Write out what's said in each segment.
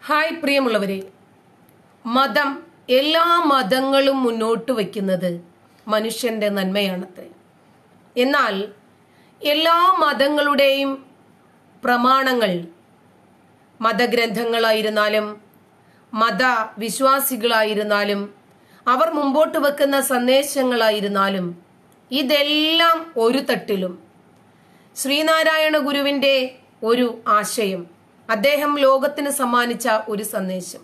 Hi പ്രിയമുള്ളവരെ മതം എല്ലാ മതങ്ങളും മുന്നോട്ട് വയ്ക്കുന്നത് മനുഷ്യന്റെ നന്മയാണത്രേ എന്നാൽ എല്ലാ മതങ്ങളുടെയും പ്രമാണങ്ങൾ മതഗ്രന്ഥങ്ങളായിരുന്നാലും മതവിശ്വാസികളായിരുന്നാലും അവർ മുമ്പോട്ട് വെക്കുന്ന സന്ദേശങ്ങളായിരുന്നാലും ഇതെല്ലാം ഒരു തട്ടിലും ശ്രീനാരായണ ഗുരുവിന്റെ ഒരു ആശയം അദ്ദേഹം ലോകത്തിന് സമ്മാനിച്ച ഒരു സന്ദേശം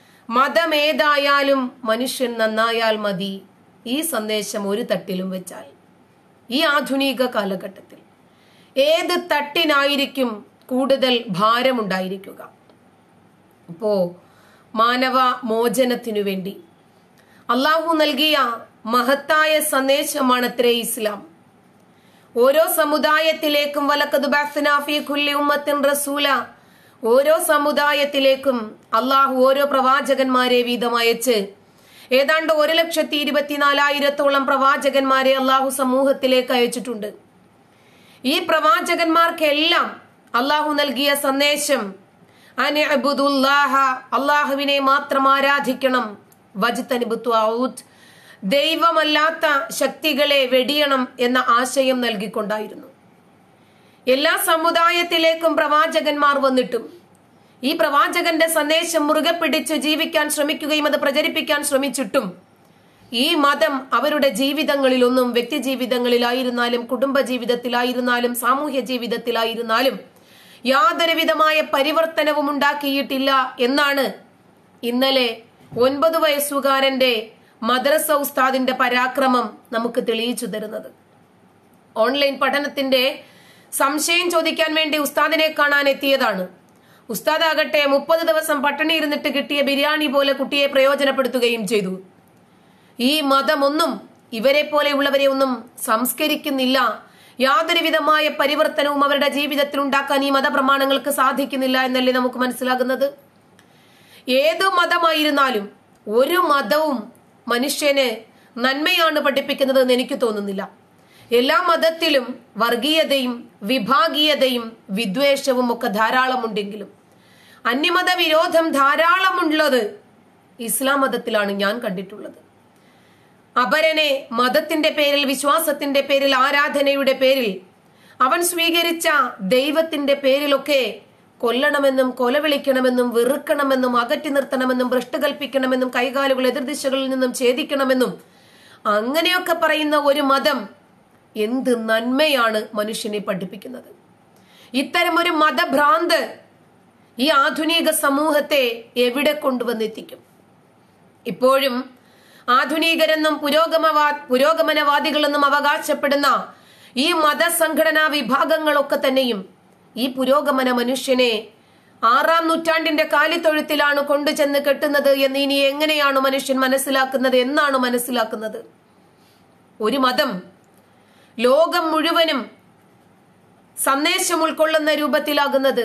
മതമേതായാലും മനുഷ്യൻ നന്നായാൽ മതി ഈ സന്ദേശം ഒരു തട്ടിലും വെച്ചാൽ ഈ ആധുനിക കാലഘട്ടത്തിൽ ഏത് തട്ടിനായിരിക്കും കൂടുതൽ ഭാരമുണ്ടായിരിക്കുക അപ്പോ മാനവ മോചനത്തിനു വേണ്ടി അള്ളാഹു നൽകിയ മഹത്തായ സന്ദേശമാണത്രേ ഇസ്ലാം ഓരോ സമുദായത്തിലേക്കും വലക്കത് ബാഫിനാഫി ഖുല്ലി ഉമ്മത്തിൻ റസൂല ഓരോ സമുദായത്തിലേക്കും അള്ളാഹു ഓരോ പ്രവാചകന്മാരെ വീതം അയച്ച് ഏതാണ്ട് ഒരു ലക്ഷത്തി ഇരുപത്തിനാലായിരത്തോളം പ്രവാചകന്മാരെ അള്ളാഹു സമൂഹത്തിലേക്ക് അയച്ചിട്ടുണ്ട് ഈ പ്രവാചകന്മാർക്കെല്ലാം അള്ളാഹു നൽകിയ സന്ദേശം അനിഅബുദുല്ലാഹ അള്ളാഹുവിനെ മാത്രം ആരാധിക്കണം വജ്തനിബുത്വാഊത്ത് ദൈവമല്ലാത്ത ശക്തികളെ വെടിയണം എന്ന ആശയം നൽകിക്കൊണ്ടായിരുന്നു എല്ലാ സമുദായത്തിലേക്കും പ്രവാചകന്മാർ വന്നിട്ടും ഈ പ്രവാചകന്റെ സന്ദേശം മുറുകെ പിടിച്ച് ജീവിക്കാൻ ശ്രമിക്കുകയും അത് പ്രചരിപ്പിക്കാൻ ശ്രമിച്ചിട്ടും ഈ മതം അവരുടെ ജീവിതങ്ങളിലൊന്നും വ്യക്തി ജീവിതങ്ങളിലായിരുന്നാലും കുടുംബ ജീവിതത്തിലായിരുന്നാലും സാമൂഹ്യ ജീവിതത്തിലായിരുന്നാലും യാതൊരുവിധമായ പരിവർത്തനവും ഉണ്ടാക്കിയിട്ടില്ല എന്നാണ് ഇന്നലെ ഒൻപത് വയസ്സുകാരന്റെ മദ്രസ ഉസ്താദിന്റെ പരാക്രമം നമുക്ക് തെളിയിച്ചു തരുന്നത് ഓൺലൈൻ പഠനത്തിന്റെ സംശയം ചോദിക്കാൻ വേണ്ടി ഉസ്താദിനെ കാണാൻ എത്തിയതാണ് ഉസ്താദാകട്ടെ മുപ്പത് ദിവസം പട്ടിണി ഇരുന്നിട്ട് കിട്ടിയ ബിരിയാണി പോലെ കുട്ടിയെ പ്രയോജനപ്പെടുത്തുകയും ചെയ്തു ഈ മതമൊന്നും ഇവരെ പോലെയുള്ളവരെ ഒന്നും സംസ്കരിക്കുന്നില്ല യാതൊരു വിധമായ പരിവർത്തനവും അവരുടെ ജീവിതത്തിൽ ഉണ്ടാക്കാൻ ഈ മതപ്രമാണങ്ങൾക്ക് സാധിക്കുന്നില്ല എന്നല്ലേ നമുക്ക് മനസ്സിലാകുന്നത് ഏത് മതമായിരുന്നാലും ഒരു മതവും മനുഷ്യന് നന്മയാണ് പഠിപ്പിക്കുന്നത് എന്ന് എനിക്ക് തോന്നുന്നില്ല എല്ലാ മതത്തിലും വർഗീയതയും വിഭാഗീയതയും വിദ്വേഷവും ഒക്കെ ധാരാളമുണ്ടെങ്കിലും അന്യമത വിരോധം ധാരാളമുള്ളത് ഇസ്ലാം മതത്തിലാണ് ഞാൻ കണ്ടിട്ടുള്ളത് അപരനെ മതത്തിന്റെ പേരിൽ വിശ്വാസത്തിന്റെ പേരിൽ ആരാധനയുടെ പേരിൽ അവൻ സ്വീകരിച്ച ദൈവത്തിന്റെ പേരിലൊക്കെ കൊല്ലണമെന്നും കൊലവിളിക്കണമെന്നും വെറുക്കണമെന്നും അകറ്റി നിർത്തണമെന്നും ഭ്രഷ്ട് കൽപ്പിക്കണമെന്നും കൈകാലുകൾ എതിർദിശകളിൽ നിന്നും ഛേദിക്കണമെന്നും അങ്ങനെയൊക്കെ പറയുന്ന ഒരു മതം എന്ത് നന്മയാണ് മനുഷ്യനെ പഠിപ്പിക്കുന്നത് ഇത്തരം ഒരു മതഭ്രാന്ത് ഈ ആധുനിക സമൂഹത്തെ എവിടെ കൊണ്ടുവന്നെത്തിക്കും ഇപ്പോഴും ആധുനികരെന്നും പുരോഗമവാ പുരോഗമനവാദികളെന്നും അവകാശപ്പെടുന്ന ഈ മതസംഘടനാ വിഭാഗങ്ങളൊക്കെ തന്നെയും ഈ പുരോഗമന മനുഷ്യനെ ആറാം നൂറ്റാണ്ടിന്റെ കാലിത്തൊഴുത്തിലാണ് കൊണ്ടുചെന്ന് കെട്ടുന്നത് എന്ന് ഇനി എങ്ങനെയാണ് മനുഷ്യൻ മനസ്സിലാക്കുന്നത് എന്നാണ് മനസ്സിലാക്കുന്നത് ഒരു മതം ലോകം മുഴുവനും സന്ദേശം ഉൾക്കൊള്ളുന്ന രൂപത്തിലാകുന്നത്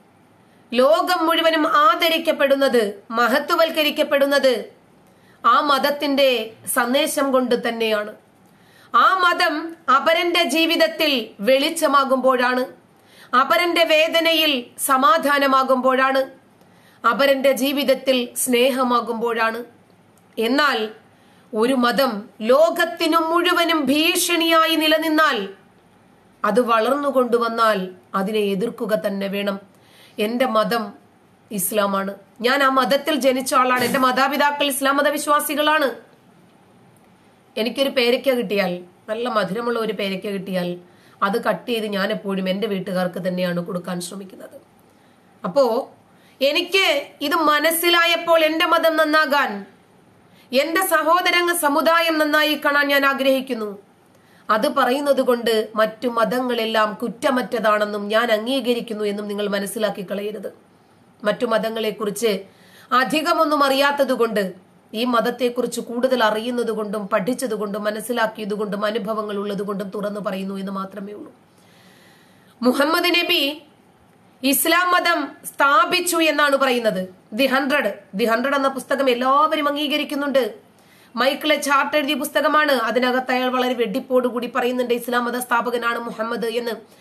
ലോകം മുഴുവനും ആദരിക്കപ്പെടുന്നത് മഹത്വവൽക്കരിക്കപ്പെടുന്നത് ആ മതത്തിന്റെ സന്ദേശം കൊണ്ട് തന്നെയാണ് ആ മതം അപരന്റെ ജീവിതത്തിൽ വെളിച്ചമാകുമ്പോഴാണ് അപരന്റെ വേദനയിൽ സമാധാനമാകുമ്പോഴാണ് അപരന്റെ ജീവിതത്തിൽ സ്നേഹമാകുമ്പോഴാണ് എന്നാൽ ഒരു മതം ലോകത്തിനു മുഴുവനും ഭീഷണിയായി നിലനിന്നാൽ അത് വളർന്നുകൊണ്ടുവന്നാൽ അതിനെ എതിർക്കുക തന്നെ വേണം എന്റെ മതം ഇസ്ലാമാണ് ഞാൻ ആ മതത്തിൽ ജനിച്ച ആളാണ് എന്റെ മാതാപിതാക്കൾ ഇസ്ലാം മതവിശ്വാസികളാണ് എനിക്കൊരു പേരയ്ക്ക കിട്ടിയാൽ നല്ല മധുരമുള്ള ഒരു പേരയ്ക്ക കിട്ടിയാൽ അത് കട്ട് ചെയ്ത് ഞാൻ എപ്പോഴും എന്റെ വീട്ടുകാർക്ക് തന്നെയാണ് കൊടുക്കാൻ ശ്രമിക്കുന്നത് അപ്പോ എനിക്ക് ഇത് മനസ്സിലായപ്പോൾ എന്റെ മതം നന്നാകാൻ എന്റെ സഹോദരങ്ങ സമുദായം നന്നായി കാണാൻ ഞാൻ ആഗ്രഹിക്കുന്നു അത് പറയുന്നത് കൊണ്ട് മറ്റു മതങ്ങളെല്ലാം കുറ്റമറ്റതാണെന്നും ഞാൻ അംഗീകരിക്കുന്നു എന്നും നിങ്ങൾ മനസ്സിലാക്കി കളയരുത് മറ്റു മതങ്ങളെക്കുറിച്ച് അധികമൊന്നും അറിയാത്തതുകൊണ്ട് ഈ മതത്തെക്കുറിച്ച് കൂടുതൽ അറിയുന്നത് കൊണ്ടും പഠിച്ചത് കൊണ്ടും മനസ്സിലാക്കിയത് കൊണ്ടും അനുഭവങ്ങൾ ഉള്ളത് കൊണ്ടും തുറന്നു പറയുന്നു എന്ന് മാത്രമേ ഉള്ളൂ മുഹമ്മദ് നബി ഇസ്ലാം മതം സ്ഥാപിച്ചു എന്നാണ് പറയുന്നത് ദി ഹൺഡ്രഡ് ദി ഹൺഡ്രഡ് എന്ന പുസ്തകം എല്ലാവരും അംഗീകരിക്കുന്നുണ്ട് മൈക്കിളെ ചാർട്ട് എഴുതിയ പുസ്തകമാണ് അതിനകത്ത് അയാൾ വളരെ വെഡിപ്പോടുകൂടി പറയുന്നുണ്ട് ഇസ്ലാം മത സ്ഥാപകനാണ് മുഹമ്മദ് എന്ന്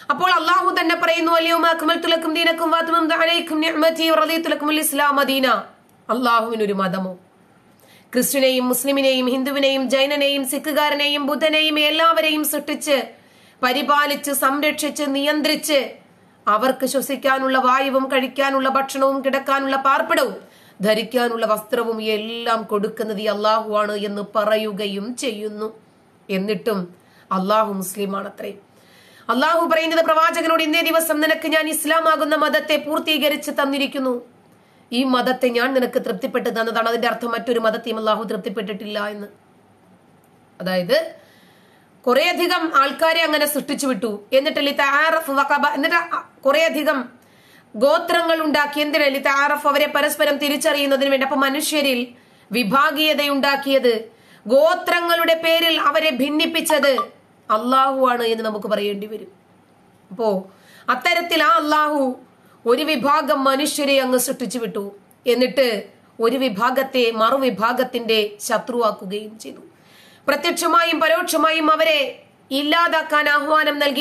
അപ്പോൾ അള്ളാഹു തന്നെ പറയുന്നു അല്ലയോ അക്മൽത്തുലക്കും ദീനക്കും വാത്മം അലൈക്കും നിഅ്മതി വറദീതുലക്കും ഇസ്ലാം മദീന അള്ളാഹുവിനൊരു മതമോ ക്രിസ്ത്യനെയും മുസ്ലിമിനെയും ഹിന്ദുവിനെയും ജൈനനെയും സിഖുകാരനെയും ബുദ്ധനെയും എല്ലാവരെയും സൃഷ്ടിച്ച് പരിപാലിച്ച് സംരക്ഷിച്ച് നിയന്ത്രിച്ച് അവർക്ക് ശ്വസിക്കാനുള്ള വായുവും കഴിക്കാനുള്ള ഭക്ഷണവും കിടക്കാനുള്ള പാർപ്പിടവും ധരിക്കാനുള്ള വസ്ത്രവും എല്ലാം കൊടുക്കുന്നത് ഈ അള്ളാഹുവാണ് എന്ന് പറയുകയും ചെയ്യുന്നു എന്നിട്ടും അള്ളാഹു മുസ്ലിമാണത്രേ അള്ളാഹു പറയുന്നത് പ്രവാചകനോട് ഇന്നേ ദിവസം നിനക്ക് ഞാൻ ഇസ്ലാമാകുന്ന മതത്തെ പൂർത്തീകരിച്ച് തന്നിരിക്കുന്നു ഈ മതത്തെ ഞാൻ നിനക്ക് തൃപ്തിപ്പെട്ട് തന്നതാണ് അതിന്റെ അർത്ഥം മറ്റൊരു മതത്തെയും അള്ളാഹു തൃപ്തിപ്പെട്ടിട്ടില്ല എന്ന് അതായത് കുറേയധികം ആൾക്കാരെ അങ്ങനെ സൃഷ്ടിച്ചു വിട്ടു എന്നിട്ട് ലിതാറഫ് വഖബ എന്നിട്ട് കുറേയധികം ഗോത്രങ്ങൾ ഉണ്ടാക്കി എന്തിനാ ലിതാറഫ് അവരെ പരസ്പരം തിരിച്ചറിയുന്നതിന് വേണ്ടി അപ്പൊ മനുഷ്യരിൽ വിഭാഗീയതയുണ്ടാക്കിയത് ഗോത്രങ്ങളുടെ പേരിൽ അവരെ ഭിന്നിപ്പിച്ചത് അള്ളാഹു ആണ് എന്ന് നമുക്ക് പറയേണ്ടി വരും അപ്പോ അത്തരത്തിൽ ആ അള്ളാഹു ഒരു വിഭാഗം മനുഷ്യരെ അങ്ങ് സൃഷ്ടിച്ചു വിട്ടു എന്നിട്ട് ഒരു വിഭാഗത്തെ മറുവിഭാഗത്തിന്റെ ശത്രുവാക്കുകയും ചെയ്തു പ്രത്യക്ഷമായും പരോക്ഷമായും അവരെ ഇല്ലാതാക്കാൻ ആഹ്വാനം നൽകി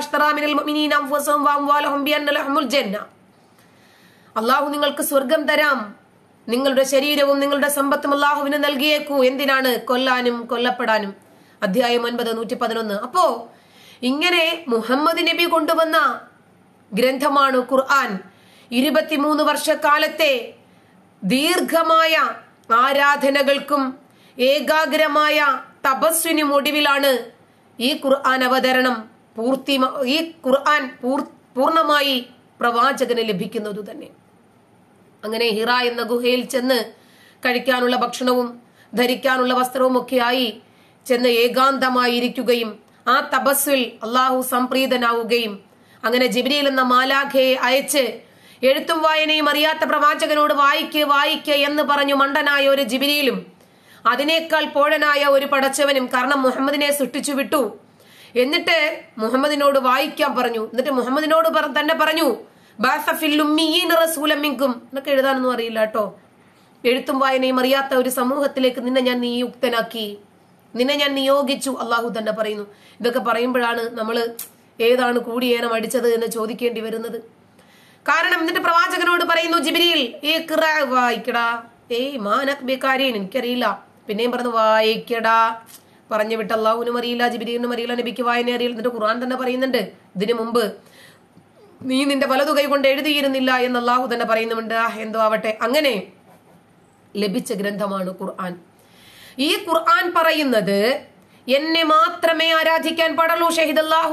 അള്ളാഹു നിങ്ങൾക്ക് സ്വർഗം തരാം നിങ്ങളുടെ ശരീരവും നിങ്ങളുടെ സമ്പത്തും അള്ളാഹുവിന് നൽകിയേക്കൂ എന്തിനാണ് കൊല്ലാനും കൊല്ലപ്പെടാനും അധ്യായം ഒൻപത് നൂറ്റി പതിനൊന്ന് അപ്പോ ഇങ്ങനെ മുഹമ്മദ് നബി കൊണ്ടുവന്ന ഗ്രന്ഥമാണ് ഖുർആൻ ഇരുപത്തിമൂന്ന് വർഷക്കാലത്തെ ദീർഘമായ ആരാധനകൾക്കും ഏകാഗ്രമായ തപസ്വിനും ഒടുവിലാണ് ഈ ഖുർആൻ അവതരണം പൂർത്തി ഈ ഖുർആൻ പൂർണ്ണമായി പ്രവാചകന് ലഭിക്കുന്നത് തന്നെ അങ്ങനെ ഹിറ എന്ന ഗുഹയിൽ ചെന്ന് കഴിക്കാനുള്ള ഭക്ഷണവും ധരിക്കാനുള്ള വസ്ത്രവും ഒക്കെയായി ചെന്ന് ഏകാന്തമായിരിക്കുകയും ആ തപസ്സിൽ അള്ളാഹു സംപ്രീതനാവുകയും അങ്ങനെ ജിബ്രീൽ എന്ന മാലാഖയെ അയച്ച് എഴുത്തും വായനയും അറിയാത്ത പ്രവാചകനോട് വായിക്ക് വായിക്ക് എന്ന് പറഞ്ഞു മണ്ടനായ ഒരു ജിബിരിയിലും അതിനേക്കാൾ പോഴനായ ഒരു പടച്ചവനും കാരണം മുഹമ്മദിനെ സൃഷ്ടിച്ചു വിട്ടു എന്നിട്ട് മുഹമ്മദിനോട് വായിക്കാൻ പറഞ്ഞു എന്നിട്ട് മുഹമ്മദിനോട് തന്നെ പറഞ്ഞു റസൂലമ്മിങ്കും എന്നൊക്കെ എഴുതാനൊന്നും അറിയില്ല കേട്ടോ എഴുത്തും വായനയും അറിയാത്ത ഒരു സമൂഹത്തിലേക്ക് നിന്നെ ഞാൻ നിയുക്തനാക്കി നിന്നെ ഞാൻ നിയോഗിച്ചു അള്ളാഹു തന്നെ പറയുന്നു ഇതൊക്കെ പറയുമ്പോഴാണ് നമ്മൾ ഏതാണ് കൂടിയേനം അടിച്ചത് എന്ന് ചോദിക്കേണ്ടി വരുന്നത് കാരണം എന്നിട്ട് പ്രവാചകനോട് പറയുന്നു ജിബിരിയിൽ വായിക്കടാ ഏയ് മാനക്ബിക്കാരേൻ എനിക്കറിയില്ല പിന്നെയും പറഞ്ഞു വായിക്കടാ പറഞ്ഞു വിട്ട് അള്ളാഹുവിനും അറിയില്ല ജിബിരിനും അറിയില്ല നബിക്ക് വായന അറിയില്ല എന്നിട്ട് ഖുർആൻ തന്നെ പറയുന്നുണ്ട് ഇതിനു മുമ്പ് നീ നിന്റെ വലതു കൈ കൊണ്ട് എഴുതിയിരുന്നില്ല എന്ന് അള്ളാഹു തന്നെ പറയുന്നുണ്ട് എന്തോ ആവട്ടെ അങ്ങനെ ലഭിച്ച ഗ്രന്ഥമാണ് ഖുർആൻ ഈ ഖുർആൻ പറയുന്നത് എന്നെ മാത്രമേ ആരാധിക്കാൻ പാടുള്ളൂ ഷഹിദ് അള്ളാഹു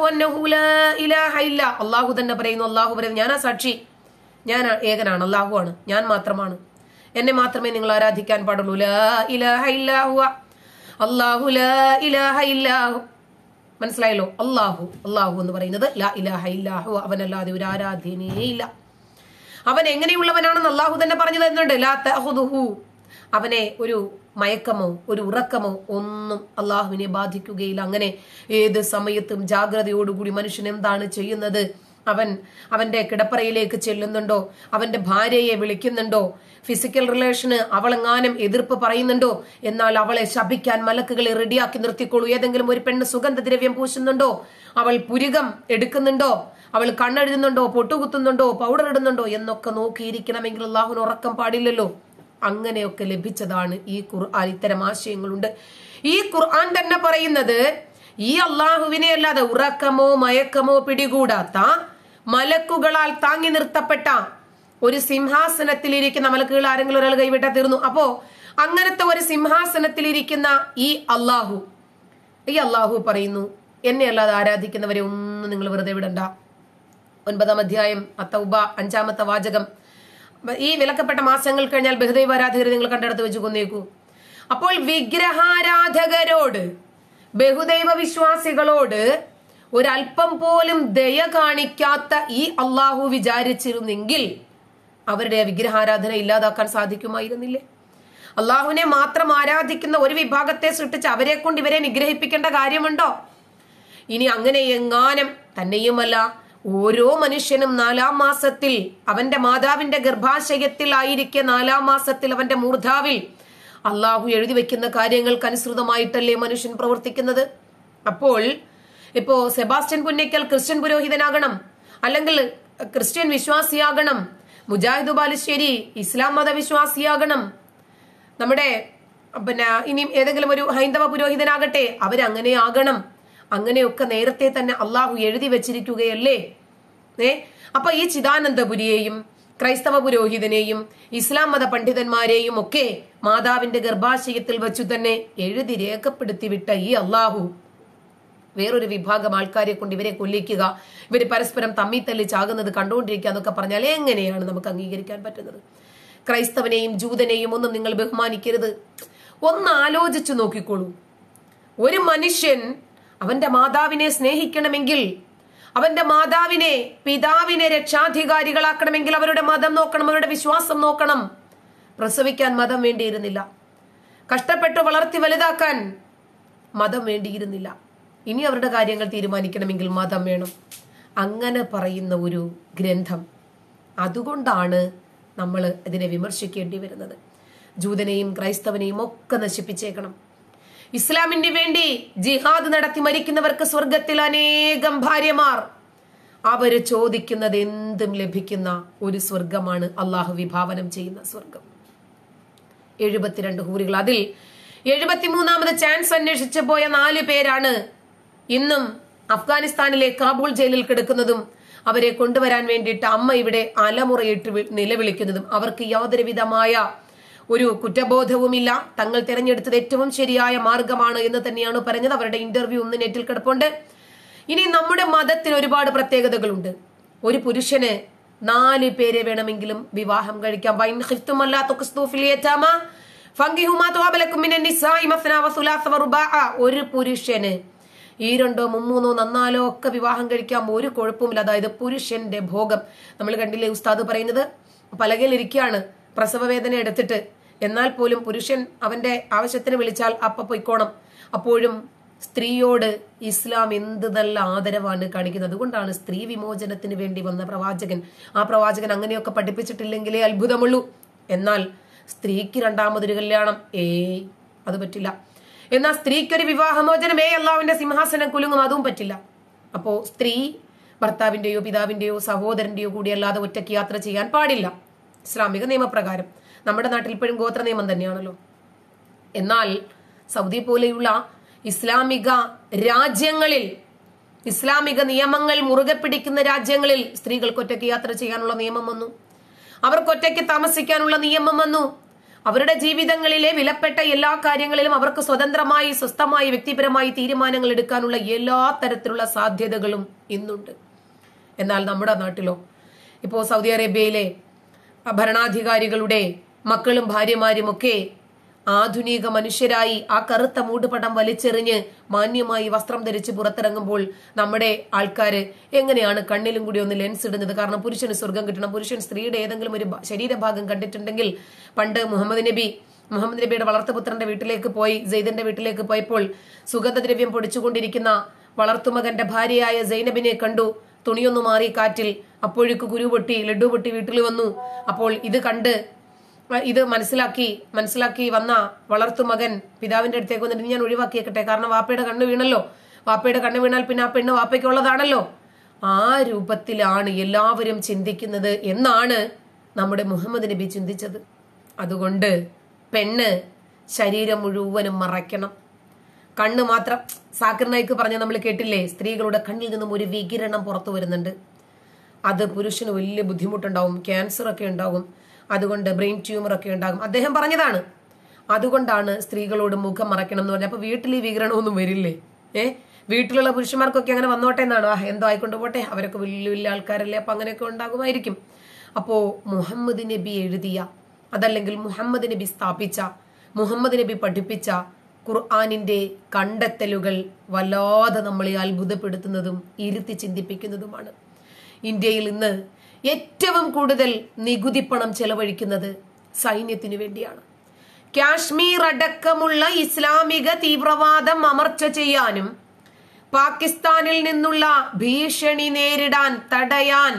അള്ളാഹു തന്നെ പറയുന്നു അള്ളാഹു പറയുന്നു ഞാനാ സാക്ഷി ഞാൻ ഏകനാണ് അള്ളാഹു ആണ് ഞാൻ മാത്രമാണ് എന്നെ മാത്രമേ നിങ്ങൾ ആരാധിക്കാൻ പാടുള്ളൂ ലാ ഇലാഹ ഇല്ലാഹുവ അള്ളാഹു ലാ ഇലാഹ ഇല്ലാഹു മനസ്സിലായല്ലോ അള്ളാഹു അള്ളാഹു എന്ന് പറയുന്നത് ലാ ഇലാഹ ഇല്ലാഹു അവനല്ലാതെ ഒരു ആരാധ്യനേ ഇല്ല അവൻ എങ്ങനെയുള്ളവനാണെന്ന് അള്ളാഹു തന്നെ പറഞ്ഞു തരുന്നുണ്ട് ലാ തഹുദുഹു അവനെ ഒരു മയക്കമോ ഒരു ഉറക്കമോ ഒന്നും അള്ളാഹുവിനെ ബാധിക്കുകയില്ല അങ്ങനെ ഏത് സമയത്തും ജാഗ്രതയോടുകൂടി മനുഷ്യൻ എന്താണ് ചെയ്യുന്നത് അവൻ അവന്റെ കിടപ്പറയിലേക്ക് ചെല്ലുന്നുണ്ടോ അവന്റെ ഭാര്യയെ വിളിക്കുന്നുണ്ടോ ഫിസിക്കൽ റിലേഷന് അവളെങ്ങാനും എതിർപ്പ് പറയുന്നുണ്ടോ എന്നാൽ അവളെ ശപിക്കാൻ മലക്കുകളെ റെഡിയാക്കി നിർത്തിക്കോളൂ ഏതെങ്കിലും ഒരു പെണ്ണ് സുഗന്ധദ്രവ്യം പൂശുന്നുണ്ടോ അവൾ പുരുകം എടുക്കുന്നുണ്ടോ അവൾ കണ്ണെഴുതുന്നുണ്ടോ പൊട്ടുകുത്തുന്നുണ്ടോ പൗഡർ ഇടുന്നുണ്ടോ എന്നൊക്കെ നോക്കിയിരിക്കണമെങ്കിൽ അള്ളാഹുന് ഉറക്കം പാടില്ലല്ലോ അങ്ങനെയൊക്കെ ലഭിച്ചതാണ് ഈ ഖുർആൻ ഇത്തരം ആശയങ്ങളുണ്ട് ഈ ഖുർആൻ തന്നെ പറയുന്നത് ഈ അള്ളാഹുവിനെ അല്ലാതെ ഉറക്കമോ മയക്കമോ പിടികൂടാത്ത മലക്കുകളാൽ താങ്ങി നിർത്തപ്പെട്ട ഒരു സിംഹാസനത്തിൽ ഇരിക്കുന്ന മലക്കുകൾ ആരെങ്കിലും ഒരാൾ കൈവിട്ടാ തീർന്നു അപ്പോ അങ്ങനത്തെ ഒരു സിംഹാസനത്തിൽ ഇരിക്കുന്ന ഈ അള്ളാഹു ഈ അള്ളാഹു പറയുന്നു എന്നെ അല്ലാതെ ആരാധിക്കുന്നവരെ ഒന്നും നിങ്ങൾ വെറുതെ വിടണ്ട ഒൻപതാം അധ്യായം അത്തൗബ അഞ്ചാമത്തെ വാചകം ഈ വിലക്കപ്പെട്ട മാസങ്ങൾ കഴിഞ്ഞാൽ ബഹുദൈവ ആരാധകരെ നിങ്ങൾ കണ്ടെടുത്ത് വെച്ച് കൊന്നേക്കൂ അപ്പോൾ വിഗ്രഹാരാധകരോട് ബഹുദൈവ വിശ്വാസികളോട് ഒരല്പം പോലും ദയ കാണിക്കാത്ത ഈ അള്ളാഹു വിചാരിച്ചിരുന്നെങ്കിൽ അവരുടെ വിഗ്രഹാരാധന ഇല്ലാതാക്കാൻ സാധിക്കുമായിരുന്നില്ലേ അള്ളാഹുവിനെ മാത്രം ആരാധിക്കുന്ന ഒരു വിഭാഗത്തെ സൃഷ്ടിച്ച് അവരെ കൊണ്ട് ഇവരെ നിഗ്രഹിപ്പിക്കേണ്ട കാര്യമുണ്ടോ ഇനി അങ്ങനെ എങ്ങാനും തന്നെയുമല്ല ഓരോ മനുഷ്യനും നാലാം മാസത്തിൽ അവന്റെ മാതാവിന്റെ ഗർഭാശയത്തിൽ ആയിരിക്കെ നാലാം മാസത്തിൽ അവന്റെ മൂർധാവിൽ അള്ളാഹു എഴുതി വെക്കുന്ന കാര്യങ്ങൾക്ക് അനുസൃതമായിട്ടല്ലേ മനുഷ്യൻ പ്രവർത്തിക്കുന്നത് അപ്പോൾ ഇപ്പോ സെബാസ്റ്റ്യൻ പുന്നയ്ക്കൽ ക്രിസ്ത്യൻ പുരോഹിതനാകണം അല്ലെങ്കിൽ ക്രിസ്ത്യൻ വിശ്വാസിയാകണം മുജാഹിദ് ബാലുശ്ശേരി ഇസ്ലാം മത വിശ്വാസിയാകണം നമ്മുടെ പിന്നെ ഇനിയും ഏതെങ്കിലും ഒരു ഹൈന്ദവ പുരോഹിതനാകട്ടെ അവരങ്ങനെ ആകണം അങ്ങനെയൊക്കെ നേരത്തെ തന്നെ അള്ളാഹു എഴുതി വെച്ചിരിക്കുകയല്ലേ ഏ അപ്പൊ ഈ ചിദാനന്ദപുരിയെയും ക്രൈസ്തവ പുരോഹിതനെയും ഇസ്ലാം മത പണ്ഡിതന്മാരെയും ഒക്കെ മാതാവിന്റെ ഗർഭാശയത്തിൽ വെച്ചു തന്നെ എഴുതി രേഖപ്പെടുത്തി വിട്ട ഈ അള്ളാഹു വേറൊരു വിഭാഗം ആൾക്കാരെ കൊണ്ട് ഇവരെ കൊല്ലിക്കുക ഇവർ പരസ്പരം തമ്മി തല്ലി ചാകുന്നത് കണ്ടുകൊണ്ടിരിക്കുക എന്നൊക്കെ പറഞ്ഞാൽ എങ്ങനെയാണ് നമുക്ക് അംഗീകരിക്കാൻ പറ്റുന്നത് ക്രൈസ്തവനെയും ജൂതനെയും ഒന്നും നിങ്ങൾ ബഹുമാനിക്കരുത് ഒന്ന് ആലോചിച്ചു നോക്കിക്കോളൂ ഒരു മനുഷ്യൻ അവന്റെ മാതാവിനെ സ്നേഹിക്കണമെങ്കിൽ അവന്റെ മാതാവിനെ പിതാവിനെ രക്ഷാധികാരികളാക്കണമെങ്കിൽ അവരുടെ മതം നോക്കണം അവരുടെ വിശ്വാസം നോക്കണം പ്രസവിക്കാൻ മതം വേണ്ടിയിരുന്നില്ല കഷ്ടപ്പെട്ട് വളർത്തി വലുതാക്കാൻ മതം വേണ്ടിയിരുന്നില്ല ഇനി അവരുടെ കാര്യങ്ങൾ തീരുമാനിക്കണമെങ്കിൽ മതം വേണം അങ്ങനെ പറയുന്ന ഒരു ഗ്രന്ഥം അതുകൊണ്ടാണ് നമ്മൾ ഇതിനെ വിമർശിക്കേണ്ടി വരുന്നത് ജൂതനെയും ക്രൈസ്തവനെയും ഒക്കെ നശിപ്പിച്ചേക്കണം ഇസ്ലാമിന് വേണ്ടി ജിഹാദ് നടത്തി മരിക്കുന്നവർക്ക് സ്വർഗത്തിൽ അനേകം ഭാര്യമാർ അവര് ചോദിക്കുന്നത് എന്തും ലഭിക്കുന്ന ഒരു സ്വർഗമാണ് അള്ളാഹു വിഭാവനം ചെയ്യുന്ന സ്വർഗം എഴുപത്തിരണ്ട് ഹൂറികൾ അതിൽ എഴുപത്തിമൂന്നാമത് ചാൻസ് അന്വേഷിച്ചു പോയ നാല് പേരാണ് ഇന്നും അഫ്ഗാനിസ്ഥാനിലെ കാബൂൾ ജയിലിൽ കിടക്കുന്നതും അവരെ കൊണ്ടുവരാൻ വേണ്ടിയിട്ട് അമ്മ ഇവിടെ അലമുറയിട്ട് വി- നിലവിളിക്കുന്നതും അവർക്ക് യാതൊരുവിധമായ ഒരു കുറ്റബോധവുമില്ല തങ്ങൾ തിരഞ്ഞെടുത്തത് ഏറ്റവും ശരിയായ മാർഗമാണ് എന്ന് തന്നെയാണ് പറഞ്ഞത് അവരുടെ ഇന്റർവ്യൂ ഒന്ന് നെറ്റിൽ കിടപ്പുണ്ട് ഇനി നമ്മുടെ മതത്തിന് ഒരുപാട് പ്രത്യേകതകളുണ്ട് ഒരു പുരുഷന് നാല് പേരെ വേണമെങ്കിലും വിവാഹം കഴിക്കാം വൈൻ ഖിഫ്തുമല്ലാ തുഖ്സ്തു ഫിൽ യതാമ ഫങ്കിഹു മാ തവാബ ലക്കും മിനൻ നിസാഇ മസ്ന വസുലാസ വറുബാഅ. ഒരു പുരുഷന് ഈ രണ്ടോ മുമ്മൂന്നോ നന്നാലോ ഒക്കെ വിവാഹം കഴിക്കാം ഒരു കുഴപ്പമില്ല അതായത് പുരുഷന്റെ ഭോഗം നമ്മൾ കണ്ടില്ലേ ഉസ്താദ് പറയുന്നത് പലകയിൽ ഇരിക്കുകയാണ് പ്രസവ വേദന എടുത്തിട്ട് എന്നാൽ പോലും പുരുഷൻ അവന്റെ ആവശ്യത്തിന് വിളിച്ചാൽ അപ്പ പൊയ്ക്കോണം അപ്പോഴും സ്ത്രീയോട് ഇസ്ലാം എന്ത് നല്ല ആദരവാണ് കാണിക്കുന്നത് അതുകൊണ്ടാണ് സ്ത്രീ വിമോചനത്തിന് വേണ്ടി വന്ന പ്രവാചകൻ ആ പ്രവാചകൻ അങ്ങനെയൊക്കെ പഠിപ്പിച്ചിട്ടില്ലെങ്കിലേ അത്ഭുതമുള്ളൂ എന്നാൽ സ്ത്രീക്ക് രണ്ടാമതൊരു കല്യാണം ഏയ് അത് പറ്റില്ല എന്നാൽ സ്ത്രീക്കൊരു വിവാഹമോചനം ഏ അള്ളാവിന്റെ സിംഹാസനം കുലുങ്ങും അതും പറ്റില്ല അപ്പോ സ്ത്രീ ഭർത്താവിന്റെയോ പിതാവിന്റെയോ സഹോദരന്റെയോ കൂടി അല്ലാതെ ഒറ്റയ്ക്ക് യാത്ര ചെയ്യാൻ പാടില്ല ഇസ്ലാമിക നിയമപ്രകാരം നമ്മുടെ നാട്ടിൽ ഇപ്പോഴും ഗോത്ര നിയമം തന്നെയാണല്ലോ എന്നാൽ സൗദി പോലെയുള്ള ഇസ്ലാമിക രാജ്യങ്ങളിൽ ഇസ്ലാമിക നിയമങ്ങൾ മുറുകെ പിടിക്കുന്ന രാജ്യങ്ങളിൽ സ്ത്രീകൾക്ക് ഒറ്റയ്ക്ക് യാത്ര ചെയ്യാനുള്ള നിയമം വന്നു അവർക്ക് ഒറ്റയ്ക്ക് താമസിക്കാനുള്ള നിയമം വന്നു അവരുടെ ജീവിതങ്ങളിലെ വിലപ്പെട്ട എല്ലാ കാര്യങ്ങളിലും അവർക്ക് സ്വതന്ത്രമായി സ്വസ്ഥമായി വ്യക്തിപരമായി തീരുമാനങ്ങൾ എടുക്കാനുള്ള എല്ലാ തരത്തിലുള്ള സാധ്യതകളും ഇന്നുണ്ട് എന്നാൽ നമ്മുടെ നാട്ടിലോ ഇപ്പോ സൗദി അറേബ്യയിലെ ഭരണാധികാരികളുടെ മക്കളും ഭാര്യമാരും ഒക്കെ ആധുനിക മനുഷ്യരായി ആ കറുത്ത മൂടുപടം വലിച്ചെറിഞ്ഞ് മാന്യമായി വസ്ത്രം ധരിച്ച് പുറത്തിറങ്ങുമ്പോൾ നമ്മുടെ ആൾക്കാര് എങ്ങനെയാണ് കണ്ണിലും കൂടി ഒന്ന് ലെൻസ് ഇടുന്നത് കാരണം പുരുഷന് സ്വർഗം കിട്ടണം പുരുഷൻ സ്ത്രീയുടെ ഏതെങ്കിലും ഒരു ഭ- ശരീരഭാഗം കണ്ടിട്ടുണ്ടെങ്കിൽ പണ്ട് മുഹമ്മദ് നബി മുഹമ്മദ് നബിയുടെ വളർത്തുപുത്രന്റെ വീട്ടിലേക്ക് പോയി സെയ്ദന്റെ വീട്ടിലേക്ക് പോയപ്പോൾ സുഗന്ധദ്രവ്യം പൊടിച്ചുകൊണ്ടിരിക്കുന്ന വളർത്തുമകന്റെ ഭാര്യയായ സൈനബിനെ കണ്ടു തുണിയൊന്നു മാറി കാറ്റിൽ അപ്പോഴേക്ക് കുരു പൊട്ടി ലഡു പൊട്ടി വീട്ടിൽ വന്നു അപ്പോൾ ഇത് കണ്ട് ഇത് മനസ്സിലാക്കി മനസ്സിലാക്കി വന്ന വളർത്തുമകൻ പിതാവിന്റെ അടുത്തേക്ക് വന്നിട്ട് ഞാൻ ഒഴിവാക്കിയേക്കട്ടെ കാരണം വാപ്പയുടെ കണ്ണ് വീണല്ലോ വാപ്പയുടെ കണ്ണ് വീണാൽ പിന്നെ ആ പെണ്ണ് വാപ്പയ്ക്കുള്ളതാണല്ലോ ആ രൂപത്തിലാണ് എല്ലാവരും ചിന്തിക്കുന്നത് എന്നാണ് നമ്മുടെ മുഹമ്മദ് നബി ചിന്തിച്ചത് അതുകൊണ്ട് പെണ്ണ് ശരീരം മുഴുവനും മറയ്ക്കണം കണ്ണ് മാത്രം സാക്കിർ നായിക്ക് പറഞ്ഞ നമ്മൾ കേട്ടില്ലേ സ്ത്രീകളുടെ കണ്ണിൽ നിന്നും ഒരു വികിരണം പുറത്തു വരുന്നുണ്ട് അത് പുരുഷന് വലിയ ബുദ്ധിമുട്ടുണ്ടാവും ക്യാൻസർ ഒക്കെ ഉണ്ടാകും അതുകൊണ്ട് ബ്രെയിൻ ട്യൂമർ ഒക്കെ ഉണ്ടാകും അദ്ദേഹം പറഞ്ഞതാണ് അതുകൊണ്ടാണ് സ്ത്രീകളോട് മുഖം മറയ്ക്കണം എന്ന് പറഞ്ഞത് അപ്പൊ വീട്ടിൽ ഈ വികിരണമൊന്നും വരില്ലേ ഏ വീട്ടിലുള്ള പുരുഷന്മാർക്കൊക്കെ അങ്ങനെ വന്നോട്ടെ എന്നാണ് ആ എന്തോ ആയിക്കൊണ്ട് പോട്ടെ അവരൊക്കെ വലിയ വലിയ ആൾക്കാരല്ലേ അപ്പൊ അങ്ങനെയൊക്കെ ഉണ്ടാകുമായിരിക്കും അപ്പോ മുഹമ്മദ് നബി എഴുതിയ അതല്ലെങ്കിൽ മുഹമ്മദ് നബി സ്ഥാപിച്ച മുഹമ്മദ് നബി പഠിപ്പിച്ച ഖുർആാനിന്റെ കണ്ടെത്തലുകൾ വല്ലാതെ നമ്മളെ അത്ഭുതപ്പെടുത്തുന്നതും ഇരുത്തി ചിന്തിപ്പിക്കുന്നതുമാണ് ഇന്ത്യയിൽ ഇന്ന് ഏറ്റവും കൂടുതൽ നികുതി പണം ചെലവഴിക്കുന്നത് സൈന്യത്തിനു വേണ്ടിയാണ് കാശ്മീർ അടക്കമുള്ള ഇസ്ലാമിക തീവ്രവാദം അമർച്ച ചെയ്യാനും പാകിസ്ഥാനിൽ നിന്നുള്ള ഭീഷണി നേരിടാൻ തടയാൻ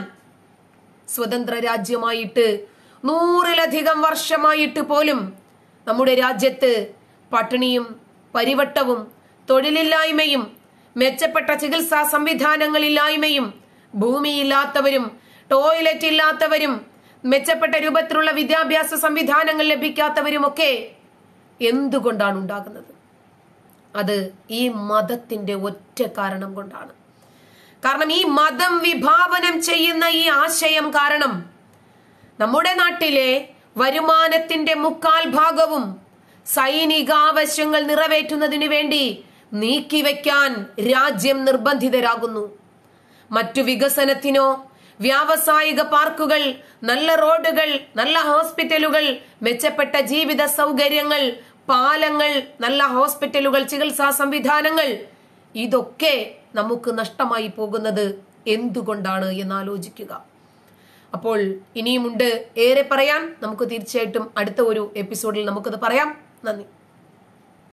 സ്വതന്ത്ര രാജ്യമായിട്ട് നൂറിലധികം വർഷമായിട്ട് പോലും നമ്മുടെ രാജ്യത്ത് പട്ടിണിയും പരിവട്ടവും തൊഴിലില്ലായ്മയും മെച്ചപ്പെട്ട ചികിത്സാ സംവിധാനങ്ങളില്ലായ്മയും ഭൂമിയില്ലാത്തവരും ടോയ്ലറ്റ് ഇല്ലാത്തവരും മെച്ചപ്പെട്ട രൂപത്തിലുള്ള വിദ്യാഭ്യാസ സംവിധാനങ്ങൾ ലഭിക്കാത്തവരുമൊക്കെ എന്തുകൊണ്ടാണ് ഉണ്ടാകുന്നത് അത് ഈ മതത്തിന്റെ ഒറ്റ കാരണം കൊണ്ടാണ് കാരണം ഈ മതം വിഭാവനം ചെയ്യുന്ന ഈ ആശയം കാരണം നമ്മുടെ നാട്ടിലെ വരുമാനത്തിന്റെ മുക്കാൽ ഭാഗവും സൈനിക ആവശ്യങ്ങൾ നിറവേറ്റുന്നതിന് വേണ്ടി നീക്കിവെക്കാൻ രാജ്യം നിർബന്ധിതരാകുന്നു മറ്റു വികസനത്തിനോ വ്യാവസായിക പാർക്കുകൾ നല്ല റോഡുകൾ നല്ല ഹോസ്പിറ്റലുകൾ മെച്ചപ്പെട്ട ജീവിത സൗകര്യങ്ങൾ പാലങ്ങൾ നല്ല ഹോസ്പിറ്റലുകൾ ചികിത്സാ സംവിധാനങ്ങൾ ഇതൊക്കെ നമുക്ക് നഷ്ടമായി പോകുന്നത് എന്തുകൊണ്ടാണ് എന്ന് ആലോചിക്കുക അപ്പോൾ ഇനിയുമുണ്ട് ഏറെ പറയാൻ നമുക്ക് തീർച്ചയായിട്ടും അടുത്ത ഒരു എപ്പിസോഡിൽ നമുക്കത് പറയാം നന്ദി